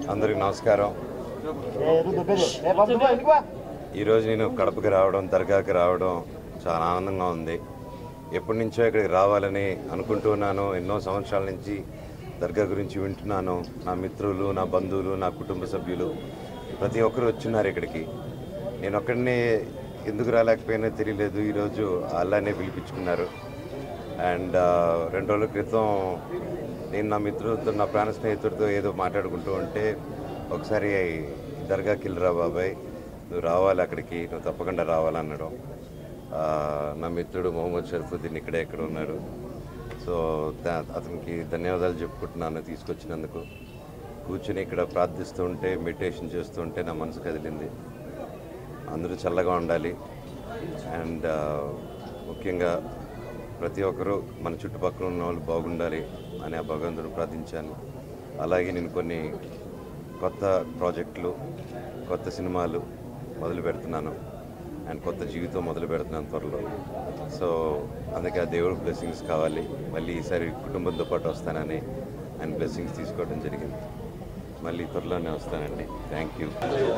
అందరికి నమస్కారం ఈరోజు నేను కడపకి రావడం దర్గాకి రావడం చాలా ఆనందంగా ఉంది ఎప్పటి నుంచో ఇక్కడికి రావాలని అనుకుంటున్నాను ఎన్నో సంవత్సరాల నుంచి దర్గా గురించి వింటున్నాను నా మిత్రులు నా బంధువులు నా కుటుంబ సభ్యులు ప్రతి ఒక్కరు వచ్చున్నారు ఇక్కడికి నేను ఒక్కడిని ఎందుకు రాలేకపోయినా తెలియలేదు ఈరోజు అల్లానే పిలిపించుకున్నారు అండ్ రెండు రోజుల క్రితం నేను నా మిత్రులతో నా ప్రాణ స్నేహితుడితో ఏదో మాట్లాడుకుంటూ ఉంటే ఒకసారి దర్గాకి వెళ్ళిరా బాబాయ్ నువ్వు రావాలి అక్కడికి నువ్వు తప్పకుండా రావాలన్నాడు ఆ, నా మిత్రుడు మొహమ్మద్ షరఫుద్దీన్ ఇక్కడే ఎక్కడ ఉన్నారు సో దా- అతనికి ధన్యవాదాలు చెప్పుకుంటున్నాను తీసుకొచ్చినందుకు కూర్చుని ఇక్కడ ప్రార్థిస్తూ ఉంటే మెడిటేషన్ చేస్తూ ఉంటే నా మనసు కదిలింది అందరూ చల్లగా ఉండాలి అండ్ ముఖ్యంగా ప్రతి ఒక్కరూ మన చుట్టుపక్కల ఉన్న వాళ్ళు బాగుండాలి అని ఆ భగవంతుడు ప్రార్థించాను అలాగే నేను కొన్ని కొత్త ప్రాజెక్టులు కొత్త సినిమాలు మొదలు పెడుతున్నాను అండ్ కొత్త జీవితం మొదలు పెడుతున్నాను త్వరలో సో అందుకే ఆ దేవుడు బ్లెస్సింగ్స్ కావాలి మళ్ళీ ఈసారి కుటుంబంతో పాటు వస్తానని ఆయన బ్లెస్సింగ్స్ తీసుకోవడం జరిగింది మళ్ళీ త్వరలోనే వస్తానండి థ్యాంక్ యూ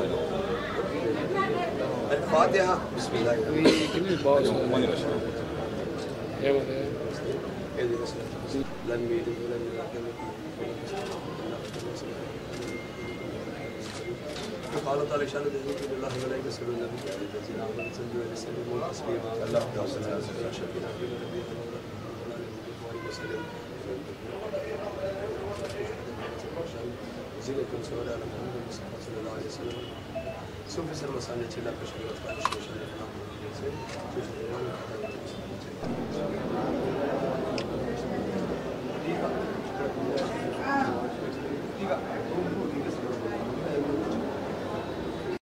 الفاتحة بسم الله لن يلد ولن يولد قال تعالى شان ذلك الله وملائكته يصلون على النبي الذين امنوا صلوا عليه وسلموا تسليما اللهم صل على سيدنا شفينا في نبينا محمد وسلم زينكم سؤال على محمد المصطفى صلى الله عليه وسلم سوف يصير مسألة لا تشغل أطفال الشيخ